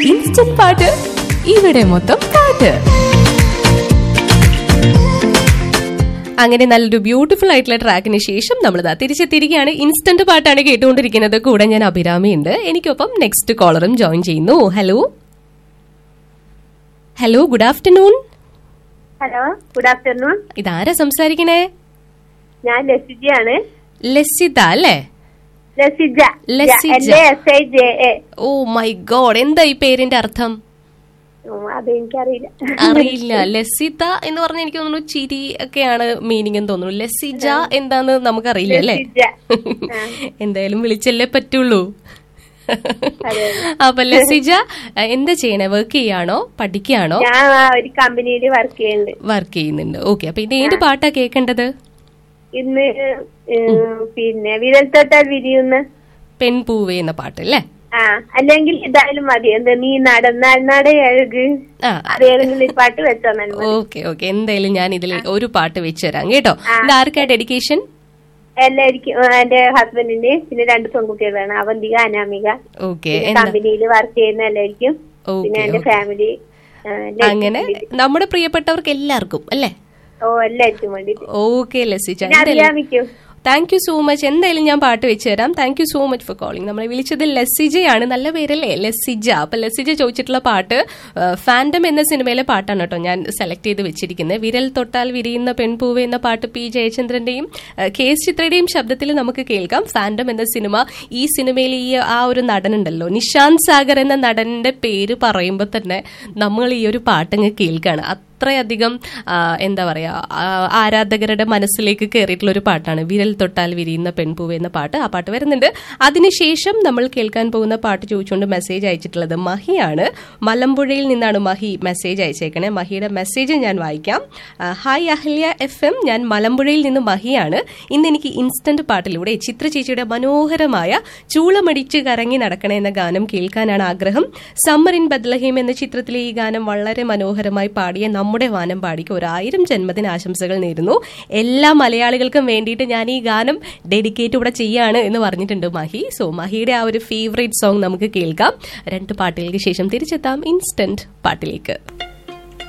Instant പാട്ട് ഇവിടെ മൊത്തം പാട്ട് അങ്ങനെ നല്ലൊരു ബ്യൂട്ടിഫുൾ ആയിട്ടുള്ള ട്രാക്കിന് ശേഷം നമ്മളിതാ തിരിച്ചെത്തിയിരിക്കുകയാണ് ഇൻസ്റ്റന്റ് പാട്ടാണ് കേട്ടുകൊണ്ടിരിക്കുന്നത് കൂടെ ഞാൻ അഭിരാമിയുണ്ട് എനിക്കൊപ്പം നെക്സ്റ്റ് കോളറും ജോയിൻ ചെയ്യുന്നു hello hello good afternoon hello good afternoon ഇതാരാ സംസാരിക്കണേ ഞാൻ ലസിജയാണ് ലസിത അല്ലേ Lasija Lasija. L S I J A oh my god എന്താ ഈ പേരിന്റെ അർത്ഥം അത് എനിക്കറിയില്ല അറിയില്ല ലസിത എന്ന് പറഞ്ഞാൽ എനിക്ക് തോന്നുന്നു ചിരി ഒക്കെയാണ് മീനിങ് എന്ന് തോന്നുന്നു ലസിജ എന്താന്ന് നമുക്കറിയില്ല അല്ലേ ലസിജ. ആ. എന്തായാലും വിളിച്ചല്ലേ പറ്റുള്ളൂ അതെ. അപ്പൊ ലസിജ അഹ് എന്താ ചെയ്യണേ വർക്ക് ചെയ്യാണോ പഠിക്കുകയാണോ ഞാൻ ആ ഒരു കമ്പനിയിൽ വർക്ക് ചെയ്യുന്നുണ്ട് വർക്ക് ചെയ്യുന്നുണ്ട് ഓക്കെ അപ്പൊ ഇത് ഏത് പാട്ടാ കേൾക്കേണ്ടത് ഇന്ന് ഏഹ്, പിന്നെ വിരൽ തൊട്ടാൽ വിരിയുന്ന പെൺപൂവേ എന്ന പാട്ട് അല്ലേ ആ അല്ലെങ്കിൽ ഇതായാലും മതി എന്താ നീ നടന്നാൽ നടയഴുക് ആ അതേതെങ്കിലും ഒരു പാട്ട് വെച്ചാൽ മതി ഓക്കെ ഓക്കെ എന്തായാലും ഞാൻ ഇതിൽ ഒരു പാട്ട് വെച്ച് തരാം കേട്ടോ ഇത് ആർക്കാ ഡെഡിക്കേഷൻ എല്ലാവർക്കും ആ, എന്റെ ഹസ്ബൻഡിന്റെ പിന്നെ രണ്ട് പെൺകുട്ടികളാണ് അവന്തിക അനാമിക ഓക്കെ കമ്പനിയിൽ വർക്ക് ചെയ്യുന്ന എല്ലാവർക്കും പിന്നെ ഓക്കെ എന്റെ ഫാമിലി അങ്ങനെ നമ്മുടെ പ്രിയപ്പെട്ടവർക്ക് എല്ലാവർക്കും അല്ലേ ഓ എല്ലാവർക്കും വേണ്ടിട്ട് ഓക്കെ ലസിച്ച പിന്നെ അറിയാമിക്കും താങ്ക് യു സോ മച്ച് എന്തായാലും ഞാൻ പാട്ട് വെച്ച് തരാം thank you so much for calling നമ്മളെ വിളിച്ചത് ലസിജയാണ് നല്ല പേരല്ലേ ലസിജ അപ്പൊ ലസിജ ചോദിച്ചിട്ടുള്ള പാട്ട് ഫാൻഡം എന്ന സിനിമയിലെ പാട്ടാണ് കേട്ടോ ഞാൻ സെലക്ട് ചെയ്ത് വെച്ചിരിക്കുന്നത് വിരൽ തൊട്ടാൽ വിരിയുന്ന പെൺപൂവ് എന്ന പാട്ട് പി ജയചന്ദ്രന്റെയും ആ, കെ എസ് ചിത്രയുടെയും ശബ്ദത്തിൽ നമുക്ക് കേൾക്കാം ഫാൻഡം എന്ന സിനിമ ഈ സിനിമയിൽ ഈ ആ ഒരു നടനുണ്ടല്ലോ നിഷാന്ത് സാഗർ എന്ന നടന്റെ പേര് പറയുമ്പോൾ തന്നെ നമ്മൾ ഈ ഒരു പാട്ടങ്ങ് കേൾക്കാണ് അത്രയധികം ആ, എന്താ പറയാ ആ, ആരാധകരുടെ മനസ്സിലേക്ക് കയറിയിട്ടുള്ള ഒരു പാട്ടാണ് വിരൽ തൊട്ടാൽ വിരിയുന്ന പെൺപൂവ് എന്ന പാട്ട് ആ പാട്ട് വരുന്നുണ്ട് അതിനുശേഷം നമ്മൾ കേൾക്കാൻ പോകുന്ന പാട്ട് ചോദിച്ചുകൊണ്ട് മെസ്സേജ് അയച്ചിട്ടുള്ളത് മഹിയാണ് മലമ്പുഴയിൽ നിന്നാണ് മഹി മെസ്സേജ് അയച്ചേക്കണേ മഹിയുടെ മെസ്സേജ് ഞാൻ വായിക്കാം ആ, ഹായ് അഹല്യ എഫ് എം ഞാൻ മലമ്പുഴയിൽ നിന്ന് മഹിയാണ് ഇന്ന് എനിക്ക് ഇൻസ്റ്റന്റ് പാട്ടിലൂടെ ചിത്ര ചേച്ചിയുടെ മനോഹരമായ ചൂളമടിച്ച് കറങ്ങി നടക്കണേ എന്ന ഗാനം കേൾക്കാനാണ് ആഗ്രഹം സമ്മർ ഇൻ ബദ്ലഹീം എന്ന ചിത്രത്തിലെ ഈ ഗാനം വളരെ മനോഹരമായി പാടിയ നമ്മുടെ വാനം പാടിക്ക് ഒരായിരം ജന്മദിന ആശംസകൾ നേരുന്നു എല്ലാ മലയാളികൾക്കും വേണ്ടിയിട്ട് ഞാൻ ഈ ഗാനം ഡെഡിക്കേറ്റ് ഇവിടെ ചെയ്യാണ് എന്ന് പറഞ്ഞിട്ടുണ്ട് മഹി സോ മഹിയുടെ ആ ഒരു ഫേവറേറ്റ് സോങ് നമുക്ക് കേൾക്കാം രണ്ട് പാട്ടുകൾക്ക് ശേഷം തിരിച്ചെത്താം ഇൻസ്റ്റന്റ് പാട്ടിലേക്ക്